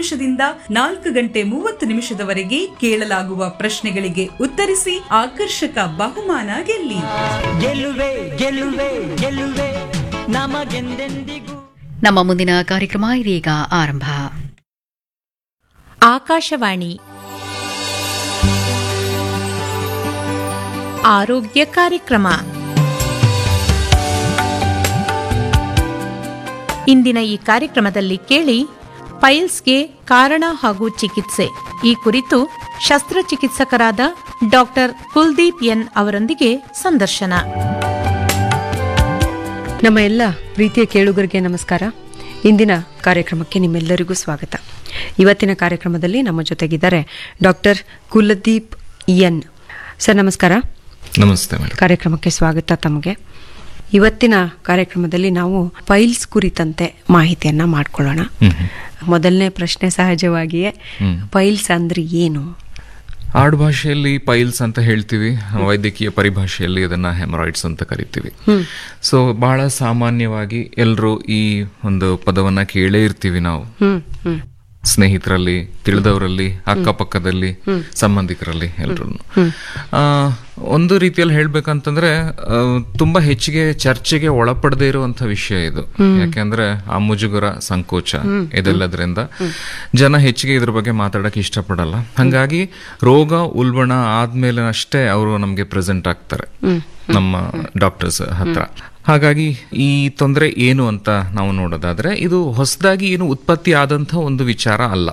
ನಿಮಿಷದಿಂದ ನಾಲ್ಕು ಗಂಟೆ ಮೂವತ್ತು ನಿಮಿಷದವರೆಗೆ ಕೇಳಲಾಗುವ ಪ್ರಶ್ನೆಗಳಿಗೆ ಉತ್ತರಿಸಿ ಆಕರ್ಷಕ ಬಹುಮಾನ ಗೆಲ್ಲಿ ಗೆಲ್ಲುವೆ ಗೆಲ್ಲುವೆ ಗೆಲ್ಲುವೆ ನಮಗೆಂದೆಂದಿಗೂ ನಮ್ಮ ಮುಂದಿನ ಕಾರ್ಯಕ್ರಮ ಇದೀಗ ಆರಂಭ ಆಕಾಶವಾಣಿ ಆರೋಗ್ಯ ಕಾರ್ಯಕ್ರಮ ಇಂದಿನ ಈ ಕಾರ್ಯಕ್ರಮದಲ್ಲಿ ಕೇಳಿ ಪೈಲ್ಸ್ಗೆ ಕಾರಣ ಹಾಗೂ ಚಿಕಿತ್ಸೆ ಈ ಕುರಿತು ಶಸ್ತ್ರಚಿಕಿತ್ಸಕರಾದ ಡಾಕ್ಟರ್ ಕುಲ್ದೀಪ್ ಎನ್ ಅವರೊಂದಿಗೆ ಸಂದರ್ಶನ ನಮ್ಮ ಎಲ್ಲ ಪ್ರೀತಿಯ ಕೇಳುಗರಿಗೆ ನಮಸ್ಕಾರ ಇಂದಿನ ಕಾರ್ಯಕ್ರಮಕ್ಕೆ ನಿಮ್ಮೆಲ್ಲರಿಗೂ ಸ್ವಾಗತ ಇವತ್ತಿನ ಕಾರ್ಯಕ್ರಮದಲ್ಲಿ ನಮ್ಮ ಜೊತೆಗಿದ್ದಾರೆ ಡಾಕ್ಟರ್ ಕುಲದೀಪ್ ಎನ್ ಸರ್ ನಮಸ್ಕಾರ ನಮಸ್ತೆ ಮೇಡಮ್ ಕಾರ್ಯಕ್ರಮಕ್ಕೆ ಸ್ವಾಗತ ತಮಗೆ ಇವತ್ತಿನ ಕಾರ್ಯಕ್ರಮದಲ್ಲಿ ನಾವು ಪೈಲ್ಸ್ ಕುರಿತಂತೆ ಮಾಹಿತಿಯನ್ನ ಮಾಡ್ಕೊಳ್ಳೋಣ ಮೊದಲನೇ ಪ್ರಶ್ನೆ ಸಹಜವಾಗಿಯೇ ಪೈಲ್ಸ್ ಅಂದ್ರೆ ಏನು ಆಡು ಭಾಷೆಯಲ್ಲಿ ಪೈಲ್ಸ್ ಅಂತ ಹೇಳ್ತೀವಿ ವೈದ್ಯಕೀಯ ಪರಿಭಾಷೆಯಲ್ಲಿ ಅದನ್ನ ಹೆಮರಾಯ್ಡ್ಸ್ ಅಂತ ಕರಿತೀವಿ ಸೊ ಬಹಳ ಸಾಮಾನ್ಯವಾಗಿ ಎಲ್ಲರೂ ಈ ಒಂದು ಪದವನ್ನ ಕೇಳೇ ಇರ್ತೀವಿ ನಾವು ಹ್ಮ್ ಹ್ಮ್ ಸ್ನೇಹಿತರಲ್ಲಿ ತಿಳಿದವರಲ್ಲಿ ಅಕ್ಕಪಕ್ಕದಲ್ಲಿ ಸಂಬಂಧಿಕರಲ್ಲಿ ಎಲ್ಲರೂ ಒಂದು ರೀತಿಯಲ್ಲಿ ಹೇಳ್ಬೇಕಂತಂದ್ರೆ ಆ, ತುಂಬಾ ಹೆಚ್ಚಿಗೆ ಚರ್ಚೆಗೆ ಒಳಪಡದೇ ಇರುವಂತ ವಿಷಯ ಇದು ಯಾಕೆಂದ್ರೆ ಆ ಮುಜುಗರ ಸಂಕೋಚ ಇದೆಲ್ಲದ್ರಿಂದ ಜನ ಹೆಚ್ಚಿಗೆ ಇದ್ರ ಬಗ್ಗೆ ಮಾತಾಡಕ್ ಇಷ್ಟಪಡಲ್ಲ ಹಂಗಾಗಿ ರೋಗ ಉಲ್ಬಣ ಆದ್ಮೇಲೆ ಅಷ್ಟೇ ಅವರು ನಮ್ಗೆ ಪ್ರೆಸೆಂಟ್ ಆಗ್ತಾರೆ ನಮ್ಮ ಡಾಕ್ಟರ್ಸ್ ಹತ್ರ ಹಾಗಾಗಿ ಈ ತೊಂದರೆ ಏನು ಅಂತ ನಾವು ನೋಡೋದಾದ್ರೆ ಇದು ಹೊಸದಾಗಿ ಏನು ಉತ್ಪತ್ತಿ ಆದಂತ ಒಂದು ವಿಚಾರ ಅಲ್ಲ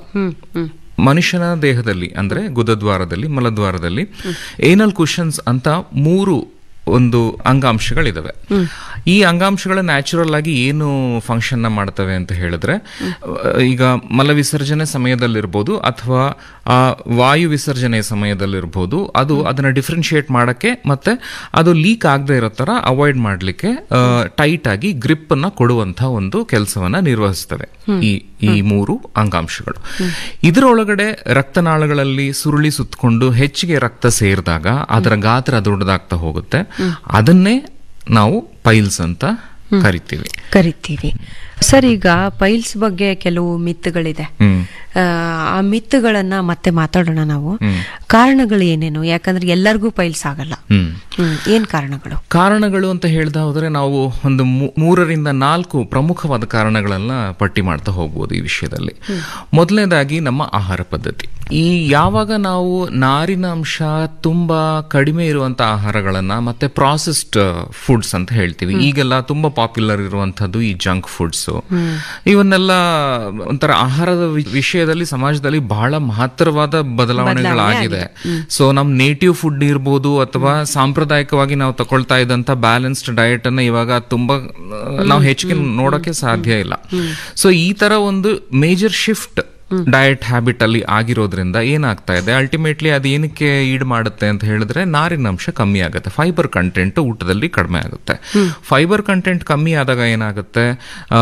ಮನುಷ್ಯನ ದೇಹದಲ್ಲಿ ಅಂದ್ರೆ ಗುದದ್ವಾರದಲ್ಲಿ ಮಲದ್ವಾರದಲ್ಲಿ ಏನಲ್ ಕುಷನ್ಸ್ ಅಂತ ಮೂರು ಒಂದು ಅಂಗಾಂಶಗಳಿದಾವೆ ಈ ಅಂಗಾಂಶಗಳ ನ್ಯಾಚುರಲ್ ಆಗಿ ಏನು ಫಂಕ್ಷನ್ ನ ಮಾಡ್ತವೆ ಅಂತ ಹೇಳಿದ್ರೆ ಅಹ್, ಈಗ ಮಲ ವಿಸರ್ಜನೆ ಸಮಯದಲ್ಲಿರ್ಬೋದು ಅಥವಾ ಆ ವಾಯು ವಿಸರ್ಜನೆ ಸಮಯದಲ್ಲಿರ್ಬೋದು ಅದು ಅದನ್ನ ಡಿಫ್ರೆನ್ಶಿಯೇಟ್ ಮಾಡಕ್ಕೆ ಮತ್ತೆ ಅದು ಲೀಕ್ ಆಗದೆ ಇರೋ ತರ ಅವಾಯ್ಡ್ ಮಾಡ್ಲಿಕ್ಕೆ ಟೈಟ್ ಆಗಿ ಗ್ರಿಪ್ ಅನ್ನ ಕೊಡುವಂತ ಒಂದು ಕೆಲಸವನ್ನ ನಿರ್ವಹಿಸ್ತವೆ ಈ ಈ ಮೂರು ಅಂಗಾಂಶಗಳು ಇದರೊಳಗಡೆ ರಕ್ತನಾಳಗಳಲ್ಲಿ ಸುರುಳಿ ಸುತ್ತಕೊಂಡು ಹೆಚ್ಚಿಗೆ ರಕ್ತ ಸೇರಿದಾಗ ಅದರ ಗಾತ್ರ ದೊಡ್ಡದಾಗ್ತಾ ಹೋಗುತ್ತೆ ಅದನ್ನೇ ನಾವು ಪೈಲ್ಸ್ ಅಂತ ಕರಿತೀವಿ ಕರಿತೀವಿ ಸರ್ ಈಗ ಪೈಲ್ಸ್ ಬಗ್ಗೆ ಕೆಲವು ಮಿತ್ತುಗಳಿದೆ ಹ್ಮ್ ಆ, ಆ ಮಿತ್ತುಗಳನ್ನ ಮತ್ತೆ ಮಾತಾಡೋಣ ನಾವು ಕಾರಣಗಳು ಏನೇನು ಯಾಕಂದ್ರೆ ಎಲ್ಲರಿಗೂ ಪೈಲ್ಸ್ ಆಗಲ್ಲ ಹ್ಮ್ ಹ್ಮ್ ಏನ್ ಕಾರಣಗಳು ಕಾರಣಗಳು ಅಂತ ಹೇಳ್ದ ಹೋದ್ರೆ ನಾವು ಒಂದು ಮೂ- ಮೂರರಿಂದ ನಾಲ್ಕು ಪ್ರಮುಖವಾದ ಕಾರಣಗಳನ್ನ ಪಟ್ಟಿ ಮಾಡ್ತಾ ಹೋಗ್ಬೋದು ಈ ವಿಷಯದಲ್ಲಿ ಮೊದಲನೇದಾಗಿ ನಮ್ಮ ಆಹಾರ ಪದ್ಧತಿ ಈ ಯಾವಾಗ ನಾವು ನಾರಿನ ಅಂಶ ತುಂಬಾ ಕಡಿಮೆ ಇರುವಂತ ಆಹಾರಗಳನ್ನ ಮತ್ತೆ ಪ್ರಾಸೆಸ್ಡ್ ಫುಡ್ಸ್ ಅಂತ ಹೇಳ್ತೀವಿ ಈಗೆಲ್ಲ ತುಂಬಾ ಪಾಪ್ಯುಲರ್ ಇರುವಂತದ್ದು ಈ ಜಂಕ್ ಫುಡ್ಸ್ ಇವನ್ನೆಲ್ಲ ಒಂಥರ ಆಹಾರದ ವಿ- ವಿಷಯದಲ್ಲಿ ಸಮಾಜದಲ್ಲಿ ಬಹಳ ಮಹತ್ತರವಾದ ಬದಲಾವಣೆಗಳಾಗಿದೆ ಸೊ ನಮ್ ನೇಟಿವ್ ಫುಡ್ ಇರ್ಬೋದು ಅಥವಾ ಸಾಂಪ್ರದಾಯಿಕವಾಗಿ ನಾವು ತಗೊಳ್ತಾ ಇದ್ದಂತ ಬ್ಯಾಲೆನ್ಸ್ಡ್ ಡಯಟ್ ಅನ್ನ ಇವಾಗ ತುಂಬಾ ನಾವು ಹೆಚ್ಚಿಗೆ ನೋಡಕ್ಕೆ ಸಾಧ್ಯ ಇಲ್ಲ ಸೊ ಈ ತರ ಒಂದು ಮೇಜರ್ ಶಿಫ್ಟ್ ಡಯಟ್ ಹ್ಯಾಬಿಟ್ ಅಲ್ಲಿ ಆಗಿರೋದ್ರಿಂದ ಏನಾಗ್ತಾ ಇದೆ ಅಲ್ಟಿಮೇಟ್ಲಿ ಅದು ಏನಕ್ಕೆ ಈಡ್ ಮಾಡುತ್ತೆ ಅಂತ ಹೇಳಿದ್ರೆ ನಾರಿನ ಅಂಶ ಕಮ್ಮಿ ಆಗುತ್ತೆ ಫೈಬರ್ ಕಂಟೆಂಟ್ ಊಟದಲ್ಲಿ ಕಡಿಮೆ ಆಗುತ್ತೆ ಫೈಬರ್ ಕಂಟೆಂಟ್ ಕಮ್ಮಿ ಆದಾಗ ಏನಾಗುತ್ತೆ ಆ,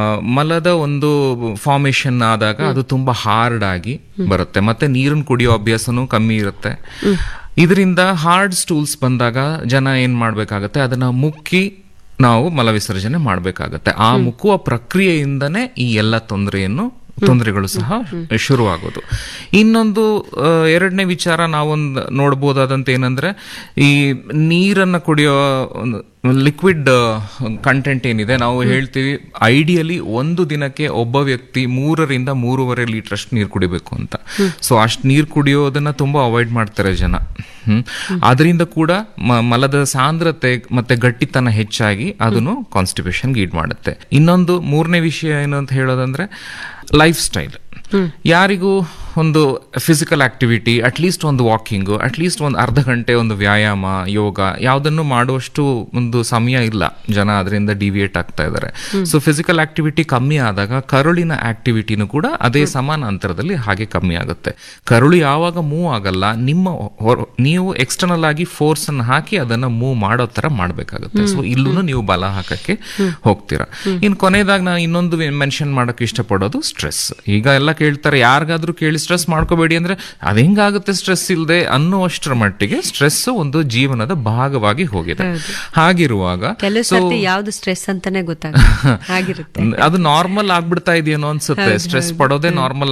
ಮಲದ ಒಂದು ಫಾರ್ಮೇಶನ್ ಆದಾಗ ಅದು ತುಂಬಾ ಹಾರ್ಡ್ ಆಗಿ ಬರುತ್ತೆ ಮತ್ತೆ ನೀರನ್ನು ಕುಡಿಯೋ ಅಭ್ಯಾಸನೂ ಕಮ್ಮಿ ಇರುತ್ತೆ ಇದರಿಂದ ಹಾರ್ಡ್ ಸ್ಟೂಲ್ಸ್ ಬಂದಾಗ ಜನ ಏನ್ ಮಾಡ್ಬೇಕಾಗತ್ತೆ ಅದನ್ನ ಮುಕ್ಕಿ ನಾವು ಮಲ ವಿಸರ್ಜನೆ ಮಾಡಬೇಕಾಗತ್ತೆ ಆ ಮುಕ್ಕುವ ಪ್ರಕ್ರಿಯೆಯಿಂದನೇ ಈ ಎಲ್ಲ ತೊಂದರೆಯನ್ನು ತೊಂದರೆಗಳು ಸಹ ಶುರುವಾಗೋದು ಇನ್ನೊಂದು ಆ, ಎರಡನೇ ವಿಚಾರ ನಾವೊಂದು ನೋಡ್ಬೋದಾದಂತ ಏನಂದ್ರೆ ಈ ನೀರನ್ನ ಕುಡಿಯೋ ಒಂದು ಲಿಕ್ವಿಡ್ ಕಂಟೆಂಟ್ ಏನಿದೆ ನಾವು ಹೇಳ್ತೀವಿ ಐಡಿಯಲಿ ಒಂದು ದಿನಕ್ಕೆ ಒಬ್ಬ ವ್ಯಕ್ತಿ ಮೂರರಿಂದ ಮೂರುವರೆ ಲೀಟರ್ ಅಷ್ಟು ನೀರು ಕುಡಿಬೇಕು ಅಂತ ಸೊ ಅಷ್ಟು ನೀರು ಕುಡಿಯೋದನ್ನ ತುಂಬಾ ಅವಾಯ್ಡ್ ಮಾಡ್ತಾರೆ ಜನ ಹ್ಮ್ ಅದರಿಂದ ಕೂಡ ಮ- ಮಲದ ಸಾಂದ್ರತೆ ಮತ್ತೆ ಗಟ್ಟಿತನ ಹೆಚ್ಚಾಗಿ ಅದನ್ನು ಕಾನ್ಸ್ಟಿಪೇಷನ್ ಗೀಡ್ ಮಾಡುತ್ತೆ ಇನ್ನೊಂದು ಮೂರನೇ ವಿಷಯ ಏನು ಅಂತ ಹೇಳೋದಂದ್ರೆ ಲೈಫ್ ಸ್ಟೈಲ್ ಯಾರಿಗೂ ಒಂದು ಫಿಸಿಕಲ್ ಆಕ್ಟಿವಿಟಿ ಅಟ್ಲೀಸ್ಟ್ ಒಂದು ವಾಕಿಂಗು ಅಟ್ಲೀಸ್ಟ್ ಒಂದು ಅರ್ಧ ಗಂಟೆ ಒಂದು ವ್ಯಾಯಾಮ ಯೋಗ ಯಾವುದನ್ನು ಮಾಡುವಷ್ಟು ಒಂದು ಸಮಯ ಇಲ್ಲ ಜನ ಅದರಿಂದ ಡಿವಿಯೇಟ್ ಆಗ್ತಾ ಇದ್ದಾರೆ ಸೊ ಫಿಸಿಕಲ್ ಆಕ್ಟಿವಿಟಿ ಕಮ್ಮಿ ಆದಾಗ ಕರುಳಿನ ಆಕ್ಟಿವಿಟಿನೂ ಕೂಡ ಅದೇ ಸಮಾನ ಅಂತರದಲ್ಲಿ ಹಾಗೆ ಕಮ್ಮಿ ಆಗುತ್ತೆ ಕರುಳು ಯಾವಾಗ ಮೂವ್ ಆಗಲ್ಲ ನಿಮ್ಮ ಹೊರ- ನೀವು ಎಕ್ಸ್ಟರ್ನಲ್ ಆಗಿ ಫೋರ್ಸ್ ಅನ್ನು ಹಾಕಿ ಅದನ್ನ ಮೂವ್ ಮಾಡೋ ತರ ಮಾಡ್ಬೇಕಾಗುತ್ತೆ ಸೊ ಇಲ್ಲೂ ನೀವು ಬಲ ಹಾಕಕ್ಕೆ ಹೋಗ್ತೀರಾ ಇನ್ ಕೊನೆಯದಾಗಿ ನಾನು ಇನ್ನೊಂದು ಮೆನ್ಷನ್ ಮಾಡಕ್ ಇಷ್ಟಪಡೋದು ಸ್ಟ್ರೆಸ್ ಈಗ ಎಲ್ಲ ಕೇಳ್ತಾರೆ ಯಾರಿಗಾದ್ರೂ ಕೇಳಿ ಸ್ಟ್ರೆಸ್ ಮಾಡ್ಕೋಬೇಡಿ ಅಂದ್ರೆ ಅದ್ ಹೆಂಗಾಗುತ್ತೆ ಸ್ಟ್ರೆಸ್ ಇಲ್ಲದೆ ಅನ್ನುವಷ್ಟರ ಮಟ್ಟಿಗೆ ಸ್ಟ್ರೆಸ್ ಒಂದು ಜೀವನದ ಭಾಗವಾಗಿ ಹೋಗಿದೆ ಹಾಗಿರುವಾಗ ಕೆಲವು so- ಸರ್ತಿ ಯಾವ್ದು ಸ್ಟ್ರೆಸ್ ಅಂತಾನೆ ಗೊತ್ತಾಗಲ್ಲ ಹಾಗಿರುತ್ತೆ ಅದು ನಾರ್ಮಲ್ ಆಗ್ಬಿಡ್ತಾ ಇದೆಯೇನೋ ಅನ್ಸುತ್ತೆ ಸ್ಟ್ರೆಸ್ ಪಡೋದೇ ನಾರ್ಮಲ್